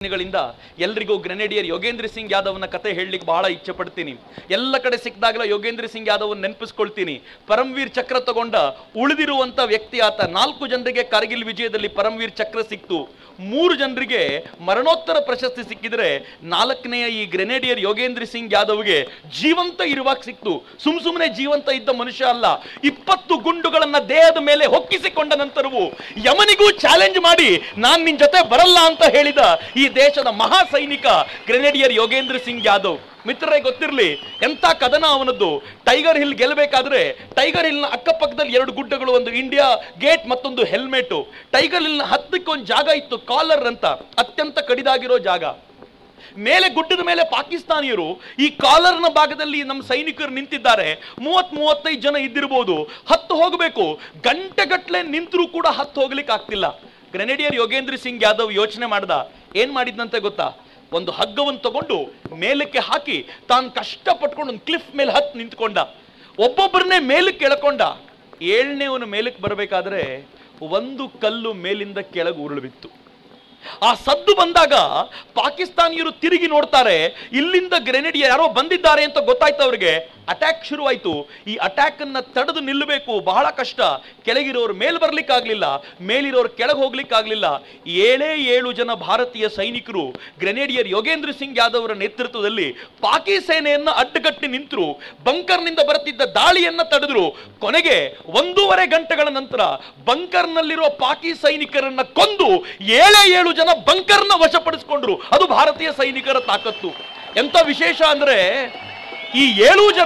ಗಳಿಂದ ಎಲ್ರಿಗೂ ಗ್ರೆನೇಡಿಯರ್ ಯೋಗೇಂದ್ರ ಸಿಂಗ್ ಯಾದವ್ನ ಕತೆ ಹೇಳಲಿಕ್ಕೆ ಬಹಳ ಇಚ್ಛೆ ಪಡ್ತೀನಿ ಎಲ್ಲ ಕಡೆ ಸಿಕ್ಕಿದಾಗಲ ಯೋಗೇಂದ್ರ ಸಿಂಗ್ ಯಾದವ್ ನೆನಪಿಸ್ಕೊಳ್ತೀನಿ ಪರಮ್ವೀರ್ ಚಕ್ರ ತಗೊಂಡ ಉಳಿದಿರುವಂತ ವ್ಯಕ್ತಿ ಆತ ನಾಲ್ಕು ಜನರಿಗೆ ಕಾರ್ಗಿಲ್ ವಿಜಯದಲ್ಲಿ ಪರಮ್ವೀರ್ ಚಕ್ರ ಸಿಕ್ತು ಮೂರು ಜನರಿಗೆ ಮರಣೋತ್ತರ ಪ್ರಶಸ್ತಿ ಸಿಕ್ಕಿದ್ರೆ ನಾಲ್ಕನೆಯ ಈ ಗ್ರೆನೇಡಿಯರ್ ಯೋಗೇಂದ್ರ ಸಿಂಗ್ ಯಾದವ್ಗೆ ಜೀವಂತ ಇರುವಾಗ ಸಿಕ್ತು ಸುಮ್ ಸುಮ್ಮನೆ ಜೀವಂತ ಇದ್ದ ಮನುಷ್ಯ ಅಲ್ಲ ಇಪ್ಪತ್ತು ಗುಂಡುಗಳನ್ನ ದೇಹದ ಮೇಲೆ ಹೊಕ್ಕಿಸಿಕೊಂಡ ನಂತರವೂ ಯಮನಿಗೂ ಚಾಲೆಂಜ್ ಮಾಡಿ ನಾನ್ ನಿನ್ ಜೊತೆ ಬರಲ್ಲ ಅಂತ ಹೇಳಿದ ಈ ದೇಶದ ಮಹಾ ಸೈನಿಕ ಗ್ರೆನೇಡಿಯರ್ ಯೋಗೇಂದ್ರ ಸಿಂಗ್ ಯಾದವ್ ಮಿತ್ರರೇ ಗೊತ್ತಿರಲಿ ಎಂತ ಕದನ ಅವನದ್ದು ಟೈಗರ್ ಹಿಲ್ ಗೆಲ್ಲಬೇಕಾದ್ರೆ ಟೈಗರ್ ಹಿಲ್ನ ಅಕ್ಕಪಕ್ಕದಲ್ಲಿ ಎರಡು ಗುಡ್ಡಗಳು ಒಂದು ಇಂಡಿಯಾ ಗೇಟ್ ಮತ್ತೊಂದು ಹೆಲ್ಮೆಟ್ ಟೈಗರ್ ಹಿಲ್ನ ಹತ್ತಕ್ಕೆ ಒಂದು ಜಾಗ ಇತ್ತು ಕಾಲರ್ ಅಂತ ಅತ್ಯಂತ ಕಡಿದಾಗಿರೋ ಜಾಗ ಮೇಲೆ ಗುಡ್ಡದ ಮೇಲೆ ಪಾಕಿಸ್ತಾನಿಯರು ಈ ಕಾಲರ್ನ ಭಾಗದಲ್ಲಿ ನಮ್ಮ ಸೈನಿಕರು ನಿಂತಿದ್ದಾರೆ ಮೂವತ್ ಮೂವತ್ತೈದು ಜನ ಇದ್ದಿರಬಹುದು ಹತ್ತು ಹೋಗಬೇಕು ಗಂಟೆಗಟ್ಲೆ ನಿಂತರೂ ಕೂಡ ಹತ್ತು ಹೋಗ್ಲಿಕ್ಕೆ ಆಗ್ತಿಲ್ಲ ಗ್ರೆನೇಡಿಯರ್ ಯೋಗೇಂದ್ರ ಸಿಂಗ್ ಯಾದವ್ ಯೋಚನೆ ಮಾಡ್ದ ಏನ್ ಮಾಡಿದ್ನಂತೆ ಗೊತ್ತಾ ಒಂದು ಹಗ್ಗವನ್ನು ತಗೊಂಡು ಮೇಲಕ್ಕೆ ಹಾಕಿ ತಾನು ಕಷ್ಟಪಟ್ಕೊಂಡು ಒಂದು ಕ್ಲಿಫ್ ಮೇಲೆ ಹತ್ತು ನಿಂತ್ಕೊಂಡ ಒಬ್ಬೊಬ್ಬರನ್ನೇ ಮೇಲಕ್ಕೆ ಎಳ್ಕೊಂಡ ಏಳನೇವನು ಮೇಲಕ್ಕೆ ಬರಬೇಕಾದ್ರೆ ಒಂದು ಕಲ್ಲು ಮೇಲಿಂದ ಕೆಳಗೆ ಉರುಳು ಬಿತ್ತು ಆ ಸದ್ದು ಬಂದಾಗ ಪಾಕಿಸ್ತಾನಿಯರು ತಿರುಗಿ ನೋಡ್ತಾರೆ ಇಲ್ಲಿಂದ ಗ್ರೆನೇಡ್ ಯಾರೋ ಬಂದಿದ್ದಾರೆ ಅಂತ ಗೊತ್ತಾಯ್ತು ಅವ್ರಿಗೆ ಅಟ್ಯಾಕ್ ಶುರುವಾಯ್ತು ಈ ಅಟ್ಯಾಕ್ ಅನ್ನ ತಡೆದು ನಿಲ್ಲಬೇಕು ಬಹಳ ಕಷ್ಟ ಕೆಳಗಿರೋರು ಮೇಲ್ ಬರ್ಲಿಕ್ಕಾಗ್ಲಿಲ್ಲ ಮೇಲಿರೋರು ಕೆಳಗೆ ಹೋಗ್ಲಿಕ್ಕಾಗ್ಲಿಲ್ಲ ಏಳೇ ಏಳು ಜನ ಭಾರತೀಯ ಸೈನಿಕರು ಗ್ರೆನೇಡಿಯರ್ ಯೋಗೇಂದ್ರ ಸಿಂಗ್ ಯಾದವ್ ಅವರ ನೇತೃತ್ವದಲ್ಲಿ ಪಾಕಿ ಸೇನೆಯನ್ನ ಅಡ್ಡಗಟ್ಟಿ ನಿಂತರು ಬಂಕರ್ನಿಂದ ಬರುತ್ತಿದ್ದ ದಾಳಿಯನ್ನ ತಡೆದ್ರು ಕೊನೆಗೆ ಒಂದೂವರೆ ಗಂಟೆಗಳ ನಂತರ ಬಂಕರ್ನಲ್ಲಿರುವ ಪಾಕಿ ಸೈನಿಕರನ್ನ ಕೊಂದು ಏಳೇ ಏಳು ಜನ ಬಂಕರ್ನ ವಶಪಡಿಸಿಕೊಂಡ್ರು ಅದು ಭಾರತೀಯ ಸೈನಿಕರ ತಾಕತ್ತು ಎಂತ ವಿಶೇಷ ಅಂದ್ರೆ ಈ ಏಳು ಜನ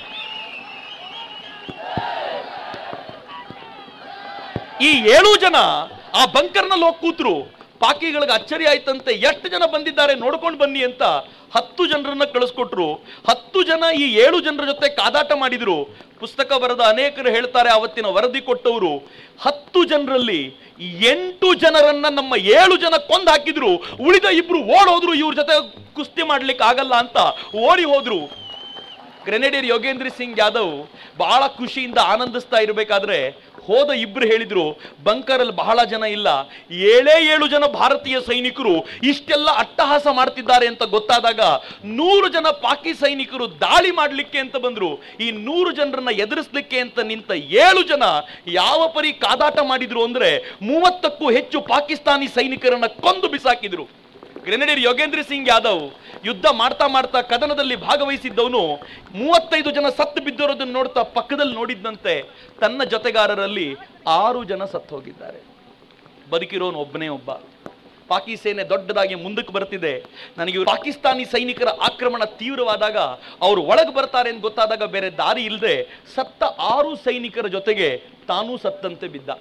ಈ ಏಳು ಜನ ಆ ಬಂಕರ್ನಲ್ಲಿ ಹೋಗಿ ಕೂತ್ರು ಪಾಕಿಗಳಿಗೆ ಅಚ್ಚರಿ ಆಯ್ತಂತೆ ಎಷ್ಟು ಜನ ಬಂದಿದ್ದಾರೆ ನೋಡ್ಕೊಂಡು ಬನ್ನಿ ಅಂತ ಹತ್ತು ಜನರನ್ನ ಕಳಿಸ್ಕೊಟ್ರು ಹತ್ತು ಜನ ಈ ಏಳು ಜನರ ಜೊತೆ ಕಾದಾಟ ಮಾಡಿದ್ರು ಪುಸ್ತಕ ಬರೆದ ಅನೇಕರು ಹೇಳ್ತಾರೆ ಅವತ್ತಿನ ವರದಿ ಕೊಟ್ಟವರು ಹತ್ತು ಜನರಲ್ಲಿ ಎಂಟು ಜನರನ್ನ ನಮ್ಮ ಏಳು ಜನ ಕೊಂದು ಹಾಕಿದ್ರು ಉಳಿದ ಇಬ್ರು ಓಡೋದ್ರು ಇವ್ರ ಜೊತೆ ಕುಸ್ತಿ ಮಾಡ್ಲಿಕ್ಕೆ ಆಗಲ್ಲ ಅಂತ ಓಡಿ ಹೋದ್ರು ಗ್ರೆನೇಡಿಯರ್ ಯೋಗೇಂದ್ರ ಸಿಂಗ್ ಯಾದವ್ ಬಹಳ ಖುಷಿಯಿಂದ ಆನಂದಿಸ್ತಾ ಇರಬೇಕಾದ್ರೆ ಹೋದ ಇಬ್ರು ಹೇಳಿದ್ರು ಬಂಕರಲ್ಲಿ ಬಹಳ ಜನ ಇಲ್ಲ ಏಳೇ ಏಳು ಜನ ಭಾರತೀಯ ಸೈನಿಕರು ಇಷ್ಟೆಲ್ಲ ಅಟ್ಟಹಾಸ ಮಾಡ್ತಿದ್ದಾರೆ ಅಂತ ಗೊತ್ತಾದಾಗ ನೂರು ಜನ ಪಾಕಿ ಸೈನಿಕರು ದಾಳಿ ಮಾಡಲಿಕ್ಕೆ ಅಂತ ಬಂದ್ರು ಈ ನೂರು ಜನರನ್ನ ಎದುರಿಸ್ಲಿಕ್ಕೆ ಅಂತ ನಿಂತ ಏಳು ಜನ ಯಾವ ಪರಿ ಕಾದಾಟ ಮಾಡಿದ್ರು ಅಂದ್ರೆ ಮೂವತ್ತಕ್ಕೂ ಹೆಚ್ಚು ಪಾಕಿಸ್ತಾನಿ ಸೈನಿಕರನ್ನ ಕೊಂದು ಬಿಸಾಕಿದ್ರು ಗ್ರೆನೇಡಿಯರ್ ಯೋಗೇಂದ್ರ ಸಿಂಗ್ ಯಾದವ್ ಯುದ್ಧ ಮಾಡ್ತಾ ಮಾಡ್ತಾ ಕದನದಲ್ಲಿ ಭಾಗವಹಿಸಿದ್ದವನು ಮೂವತ್ತೈದು ಜನ ಸತ್ತು ಬಿದ್ದಿರೋದನ್ನು ನೋಡ್ತಾ ಪಕ್ಕದಲ್ಲಿ ನೋಡಿದ್ದಂತೆ ತನ್ನ ಜೊತೆಗಾರರಲ್ಲಿ ಆರು ಜನ ಸತ್ತು ಹೋಗಿದ್ದಾರೆ ಬದುಕಿರೋನು ಒಬ್ಬನೇ ಒಬ್ಬ ಪಾಕಿ ಸೇನೆ ದೊಡ್ಡದಾಗಿ ಮುಂದಕ್ಕೆ ಬರ್ತಿದೆ ನನಗೆ ಇವ್ರು ಪಾಕಿಸ್ತಾನಿ ಸೈನಿಕರ ಆಕ್ರಮಣ ತೀವ್ರವಾದಾಗ ಅವರು ಒಳಗೆ ಬರ್ತಾರೆ ಅಂತ ಗೊತ್ತಾದಾಗ ಬೇರೆ ದಾರಿ ಇಲ್ಲದೆ ಸತ್ತ ಆರು ಸೈನಿಕರ ಜೊತೆಗೆ ತಾನೂ ಸತ್ತಂತೆ ಬಿದ್ದ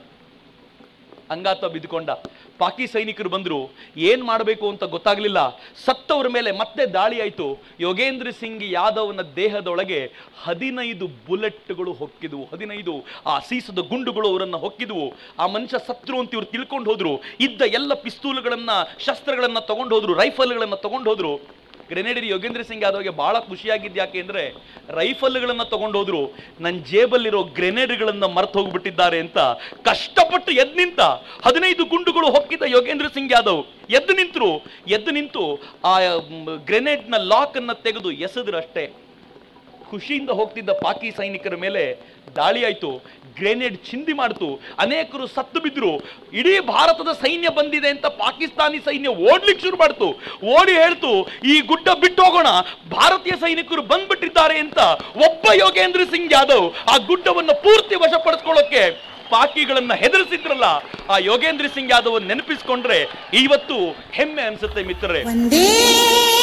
ಅಂಗಾತ ಬಿದ್ದುಕೊಂಡ ಪಾಕಿ ಸೈನಿಕರು ಬಂದ್ರು ಏನ್ ಮಾಡಬೇಕು ಅಂತ ಗೊತ್ತಾಗ್ಲಿಲ್ಲ ಸತ್ತವರ ಮೇಲೆ ಮತ್ತೆ ದಾಳಿ ಆಯ್ತು ಯೋಗೇಂದ್ರ ಸಿಂಗ್ ಯಾದವ್ನ ದೇಹದೊಳಗೆ ಹದಿನೈದು ಬುಲೆಟ್ಗಳು ಹೊಕ್ಕಿದ್ವು ಹದಿನೈದು ಆ ಸೀಸದ ಗುಂಡುಗಳು ಅವರನ್ನ ಹೊಕ್ಕಿದ್ವು ಆ ಮನುಷ್ಯ ಸತ್ರು ಅಂತ ಇವ್ರು ತಿಳ್ಕೊಂಡು ಹೋದ್ರು ಇದ್ದ ಎಲ್ಲ ಪಿಸ್ತೂಲ್ಗಳನ್ನ ಶಸ್ತ್ರಗಳನ್ನ ತಗೊಂಡು ಹೋದ್ರು ರೈಫಲ್ಗಳನ್ನ ತಗೊಂಡು ಹೋದ್ರು ಗ್ರೆನೇಡಿಯರ್ ಯೋಗೇಂದ್ರ ಸಿಂಗ್ ಯಾದವ್ಗೆ ಬಹಳ ಖುಷಿಯಾಗಿದ್ದು ಯಾಕೆ ಅಂದ್ರೆ ರೈಫಲ್ಗಳನ್ನ ತಗೊಂಡು ಹೋದ್ರು ನನ್ನ ಜೇಬಲ್ಲಿರೋ ಗ್ರೆನೇಡ್ಗಳನ್ನ ಮರ್ತು ಹೋಗ್ಬಿಟ್ಟಿದ್ದಾರೆ ಅಂತ ಕಷ್ಟಪಟ್ಟು ಎದ್ದು ನಿಂತ ಹದಿನೈದು ಗುಂಡುಗಳು ಹೊಕ್ಕಿದ ಯೋಗೇಂದ್ರ ಸಿಂಗ್ ಯಾದವ್ ಎದ್ದು ನಿಂತರು ಎದ್ದು ನಿಂತು ಆ ಗ್ರೆನೇಡ್ನ ಲಾಕ್ ಅನ್ನ ತೆಗೆದು ಎಸೆದ್ರು ಅಷ್ಟೇ ಖುಷಿಯಿಂದ ಹೋಗ್ತಿದ್ದ ಪಾಕಿ ಸೈನಿಕರ ಮೇಲೆ ದಾಳಿ ಆಯ್ತು ಗ್ರೆನೇಡ್ ಚಿಂದಿ ಮಾಡ್ತು ಅನೇಕರು ಸತ್ತು ಬಿದ್ರು ಇಡೀ ಭಾರತದ ಸೈನ್ಯ ಬಂದಿದೆ ಅಂತ ಪಾಕಿಸ್ತಾನಿ ಸೈನ್ಯ ಓಡ್ಲಿಕ್ಕೆ ಶುರು ಮಾಡ್ತು ಓಡಿ ಹೇಳ್ತು ಈ ಗುಡ್ಡ ಬಿಟ್ಟು ಹೋಗೋಣ ಭಾರತೀಯ ಸೈನಿಕರು ಬಂದ್ಬಿಟ್ಟಿದ್ದಾರೆ ಅಂತ ಒಬ್ಬ ಯೋಗೇಂದ್ರ ಸಿಂಗ್ ಯಾದವ್ ಆ ಗುಡ್ಡವನ್ನು ಪೂರ್ತಿ ವಶಪಡಿಸ್ಕೊಳ್ಳೋಕೆ ಪಾಕಿಗಳನ್ನ ಹೆದರಿಸಿದ್ರಲ್ಲ ಆ ಯೋಗೇಂದ್ರ ಸಿಂಗ್ ಯಾದವ್ ನೆನಪಿಸ್ಕೊಂಡ್ರೆ ಇವತ್ತು ಹೆಮ್ಮೆ ಅನ್ಸುತ್ತೆ ಮಿತ್ರರೇ ಒಂದೇ